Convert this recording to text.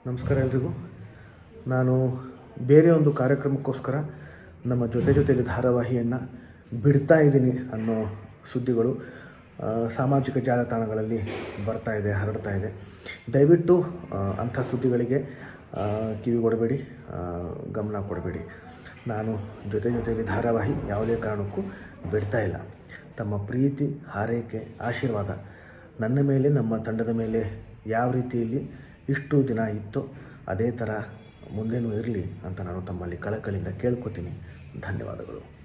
ನಮಸ್ಕಾರ ಎಲ್ರಿಗೂ ನಾನು ಬೇರೆ ಒಂದು ಕಾರ್ಯಕ್ರಮಕ್ಕೋಸ್ಕರ ನಮ್ಮ ಜೊತೆ ಜೊತೆಲಿ ಧಾರಾವಾಹಿಯನ್ನು ಬಿಡ್ತಾ ಇದ್ದೀನಿ ಅನ್ನೋ ಸುದ್ದಿಗಳು ಆ, ಸಾಮಾಜಿಕ ಜಾಲತಾಣಗಳಲ್ಲಿ ಬರ್ತಾ ಇದೆ ಹರಡ್ತಾ ಇದೆ ದಯವಿಟ್ಟು ಆ, ಅಂಥ ಸುದ್ದಿಗಳಿಗೆ ಆ, ಕಿವಿ ಕೊಡಬೇಡಿ ಆ, ಗಮನ ಕೊಡಬೇಡಿ ನಾನು ಜೊತೆ ಜೊತೆಯಲ್ಲಿ ಧಾರಾವಾಹಿ ಯಾವುದೇ ಕಾರಣಕ್ಕೂ ಬಿಡ್ತಾ ಇಲ್ಲ ತಮ್ಮ ಪ್ರೀತಿ ಹಾರೈಕೆ ಆಶೀರ್ವಾದ ನನ್ನ ಮೇಲೆ ನಮ್ಮ ತಂಡದ ಮೇಲೆ ಯಾವ ರೀತಿಯಲ್ಲಿ ಇಷ್ಟು ದಿನ ಇತ್ತೋ ಅದೇ ಥರ ಮುಂದೇನೂ ಇರಲಿ ಅಂತ ನಾನು ತಮ್ಮಲ್ಲಿ ಕಳಕಳಿಯಿಂದ ಕೇಳ್ಕೊತೀನಿ ಧನ್ಯವಾದಗಳು